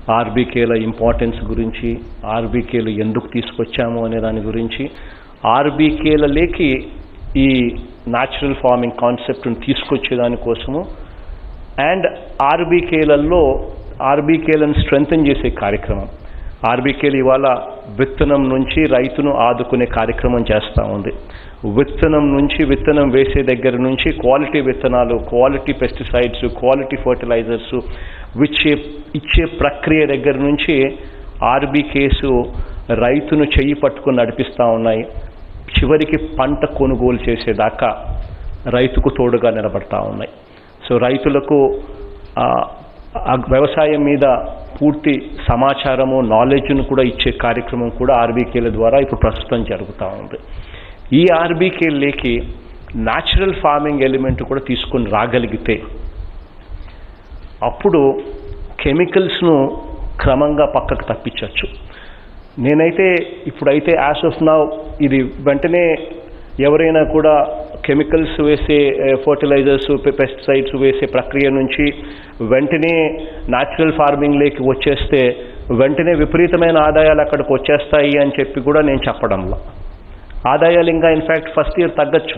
ఆర్బీకేల importance గురించి ఆర్బీకేలు ఎందుకు తీసుకొచ్చాము అనే దాని గురించి ఆర్బీకేలలోకి ఈ న్యాచురల్ ఫార్మింగ్ కాన్సెప్ట్ని తీసుకొచ్చే దానికోసము అండ్ ఆర్బీకేలలో ఆర్బీకేలను స్ట్రెంగ్తన్ చేసే కార్యక్రమం ఆర్బీకేలు ఇవాళ విత్తనం నుంచి రైతును ఆదుకునే కార్యక్రమం చేస్తూ ఉంది విత్తనం నుంచి విత్తనం వేసే దగ్గర నుంచి క్వాలిటీ విత్తనాలు క్వాలిటీ పెస్టిసైడ్స్ క్వాలిటీ ఫర్టిలైజర్స్ ఇచ్చే ఇచ్చే ప్రక్రియ దగ్గర నుంచి ఆర్బీకేసు రైతును చెయ్యి పట్టుకుని నడిపిస్తూ ఉన్నాయి చివరికి పంట కొనుగోలు చేసేదాకా రైతుకు తోడుగా నిలబడతా ఉన్నాయి సో రైతులకు ఆ, ఆ వ్యవసాయం మీద పూర్తి సమాచారము నాలెడ్జ్ను కూడా ఇచ్చే కార్యక్రమం కూడా ఆర్బీకేల ద్వారా ఇప్పుడు ప్రస్తుతం జరుగుతూ ఉంది ఈ ఆర్బీకేలేకి న్యాచురల్ ఫార్మింగ్ ఎలిమెంట్ కూడా తీసుకొని రాగలిగితే అప్పుడు కెమికల్స్ను క్రమంగా పక్కకు తప్పించవచ్చు నేనైతే ఇప్పుడైతే యాజ్ ఆఫ్ నౌ ఇది వెంటనే ఎవరైనా కూడా కెమికల్స్ వేసే ఫర్టిలైజర్స్ పెస్టిసైడ్స్ వేసే ప్రక్రియ నుంచి వెంటనే న్యాచురల్ ఫార్మింగ్లోకి వచ్చేస్తే వెంటనే విపరీతమైన ఆదాయాలు అక్కడికి వచ్చేస్తాయి అని చెప్పి కూడా నేను చెప్పడంలో ఆదాయాలు ఇంకా ఇన్ఫ్యాక్ట్ ఫస్ట్ ఇయర్ తగ్గచ్చు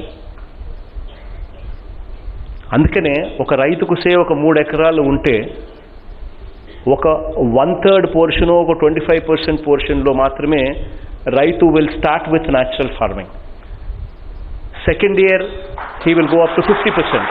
అందుకనే ఒక రైతుకు సే ఒక మూడు ఎకరాలు ఉంటే ఒక వన్ థర్డ్ పోర్షన్ ఒక ట్వంటీ ఫైవ్ పర్సెంట్ పోర్షన్లో మాత్రమే రైతు will start with natural farming second year he will go up to fifty percent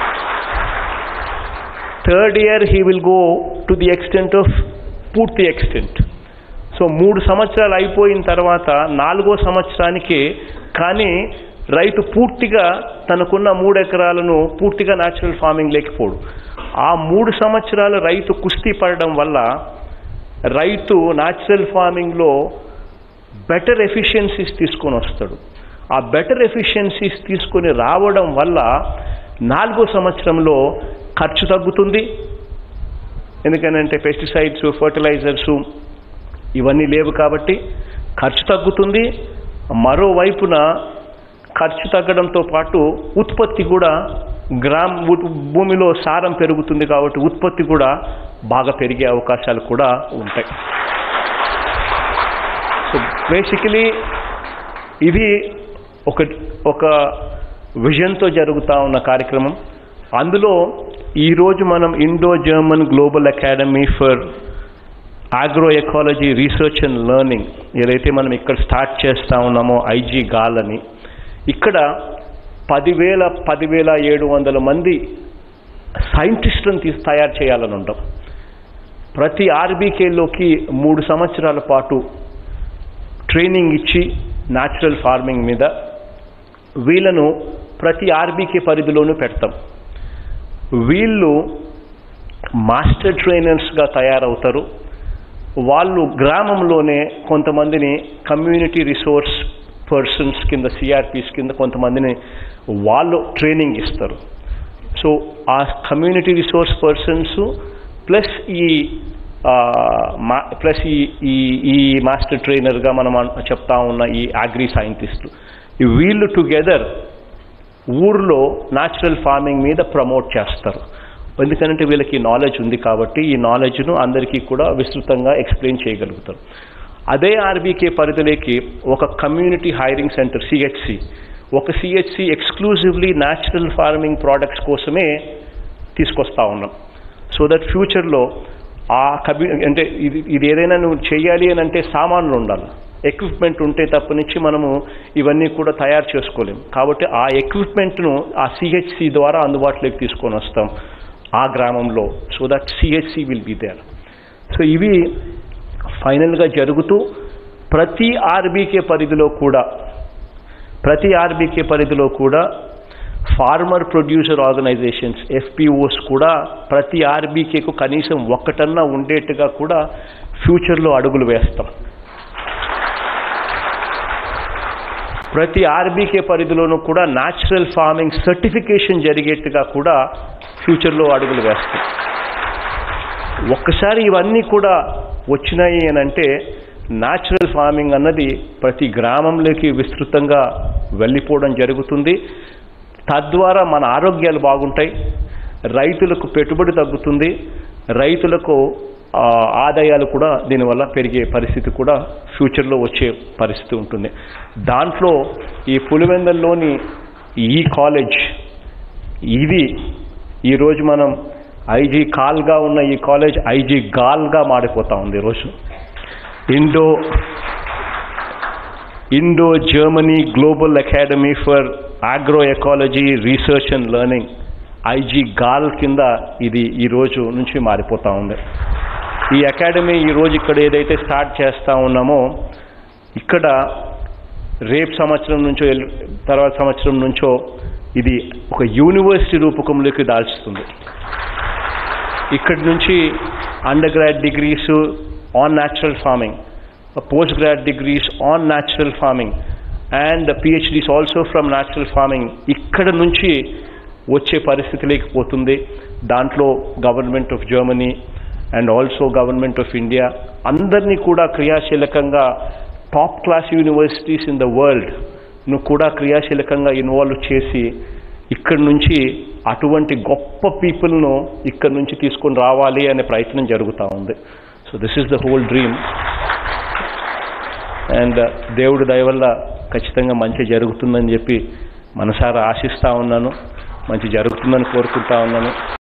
third year he will go to the extent of పూర్తి ఎక్స్టెంట్ సో మూడు సంవత్సరాలు అయిపోయిన తర్వాత నాలుగో సంవత్సరానికి కానీ రైతు పూర్తిగా తనకున్న మూడు ఎకరాలను పూర్తిగా న్యాచురల్ ఫార్మింగ్ లేకపోడు ఆ మూడు సంవత్సరాలు రైతు కుస్తీ పడడం వల్ల రైతు న్యాచురల్ ఫార్మింగ్లో బెటర్ ఎఫిషియన్సీస్ తీసుకొని వస్తాడు ఆ బెటర్ ఎఫిషియన్సీస్ తీసుకొని రావడం వల్ల నాలుగో సంవత్సరంలో ఖర్చు తగ్గుతుంది ఎందుకనంటే పెస్టిసైడ్స్ ఫర్టిలైజర్స్ ఇవన్నీ లేవు కాబట్టి ఖర్చు తగ్గుతుంది మరోవైపున ఖర్చు తగ్గడంతో పాటు ఉత్పత్తి కూడా గ్రామ్ ఉ- భూమిలో సారం పెరుగుతుంది కాబట్టి ఉత్పత్తి కూడా బాగా పెరిగే అవకాశాలు కూడా ఉంటాయి సో బేసికలీ ఇది ఒక ఒక విజన్తో జరుగుతూ ఉన్న కార్యక్రమం అందులో ఈరోజు మనం Indo German global academy for agro ecology research and learning ఏదైతే మనం ఇక్కడ స్టార్ట్ చేస్తా ఉన్నామో ఐజీ గాల్ అని ఇక్కడ పదివేల పదివేల ఏడు వందల మంది సైంటిస్టులను తీసి తయారు చేయాలని ఉంటాం ప్రతి ఆర్బీకేలోకి మూడు సంవత్సరాల పాటు ట్రైనింగ్ ఇచ్చి న్యాచురల్ ఫార్మింగ్ మీద వీళ్ళను ప్రతి ఆర్బీకే పరిధిలోనూ పెడతాం వీళ్ళు మాస్టర్ ట్రైనర్స్గా తయారవుతారు వాళ్ళు గ్రామంలోనే కొంతమందిని కమ్యూనిటీ రిసోర్స్ పర్సన్స్ కింద సిఆర్పిస్ కింద కొంతమందిని వాళ్ళు ట్రైనింగ్ ఇస్తారు సో ఆ కమ్యూనిటీ రిసోర్స్ పర్సన్స్ ప్లస్ ఈ ప్లస్ ఈ ఈ ఈ మాస్టర్ ట్రైనర్గా మనం అన్- చెప్తా ఉన్న ఈ అగ్రి సైంటిస్టులు ఈ వీళ్ళు టుగెదర్ ఊర్లో న్యాచురల్ ఫార్మింగ్ మీద ప్రమోట్ చేస్తారు ఎందుకంటే వీళ్ళకి నాలెడ్జ్ ఉంది కాబట్టి ఈ నాలెడ్జ్ను అందరికీ కూడా విస్తృతంగా ఎక్స్ప్లెయిన్ చేయగలుగుతారు అదే ఆర్బీకే పరిధిలోకి ఒక కమ్యూనిటీ హైరింగ్ సెంటర్ సిహెచ్సి ఒక CHC exclusively natural farming products కోసమే తీసుకొస్తా ఉన్నాం సో దట్ ఫ్యూచర్లో ఆ కమ్యూ అంటే ఇది ఇది ఏదైనా నువ్వు చేయాలి అని అంటే సామాన్లు ఉండాలి ఎక్విప్మెంట్ ఉంటే తప్పనిచ్చి మనము ఇవన్నీ కూడా తయారు చేసుకోలేం కాబట్టి ఆ ఎక్విప్మెంట్ను ఆ సిహెచ్సి ద్వారా అందుబాటులోకి తీసుకొని వస్తాం ఆ గ్రామంలో so that CHC will be there so ఇవి ఫైనల్గా జరుగుతూ ప్రతి ఆర్బీకే పరిధిలో కూడా ప్రతి ఆర్బీకే పరిధిలో కూడా ఫార్మర్ ప్రొడ్యూసర్ ఆర్గనైజేషన్స్ ఎఫ్పిఓస్ కూడా ప్రతి ఆర్బీకేకు కనీసం ఒక్కటన్నా ఉండేట్టుగా కూడా ఫ్యూచర్లో అడుగులు వేస్తాం ప్రతి ఆర్బీకే పరిధిలోనూ కూడా న్యాచురల్ ఫార్మింగ్ సర్టిఫికేషన్ జరిగేట్టుగా కూడా ఫ్యూచర్లో అడుగులు వేస్తాం ఒక్కసారి ఇవన్నీ కూడా వచ్చినాయి అని అంటే న్యాచురల్ ఫార్మింగ్ అన్నది ప్రతి గ్రామంలోకి విస్తృతంగా వెళ్ళిపోవడం జరుగుతుంది తద్వారా మన ఆరోగ్యాలు బాగుంటాయి రైతులకు పెట్టుబడి తగ్గుతుంది రైతులకు ఆ, ఆదాయాలు కూడా దీనివల్ల పెరిగే పరిస్థితి కూడా ఫ్యూచర్లో వచ్చే పరిస్థితి ఉంటుంది దాంట్లో ఈ పులివెందల్లోని ఈ కాలేజ్ ఇది ఈరోజు మనం ఐజీ కాల్గా ఉన్న ఈ కాలేజ్ ఐజీ గాల్గా మారిపోతా ఉంది ఈరోజు Indo Indo Germany global academy for agro ecology research and learning IGGAAL కింద ఇది ఈ రోజు నుంచి మారిపోతా ఉంది ఈ అకాడమీ ఈ రోజు ఇక్కడ ఏదైతే స్టార్ట్ చేస్తా ఉన్నామో ఇక్కడ రేపు సంవత్సరం నుంచో ఎల్- తర్వాత సంవత్సరం నుంచో ఇది ఒక యూనివర్సిటీ రూపకంలోకి దాల్చుతుంది ఇక్కడి నుంచి under grad degrees on natural farming post grad degrees on natural farming and PhDs also from natural farming ఇక్కడ నుంచి వచ్చే పరిస్థితి లేకపోతుంది దాంట్లో government of Germany and also government of India అందరినీ కూడా క్రియాశీలకంగా top class universities in the world ను కూడా క్రియాశీలకంగా ఇన్వాల్వ్ చేసి ఇక్కడి నుంచి అటువంటి గొప్ప పీపుల్ను ఇక్కడి నుంచి తీసుకొని రావాలి అనే ప్రయత్నం జరుగుతూ ఉంది so this is the whole dream and దేవుడి దయ వల్ల ఖచ్చితంగా మంచి జరుగుతుందని చెప్పి మనసారా ఆశిస్తా ఉన్నాను మంచి జరుగుతుందని కోరుకుంటా ఉన్నాను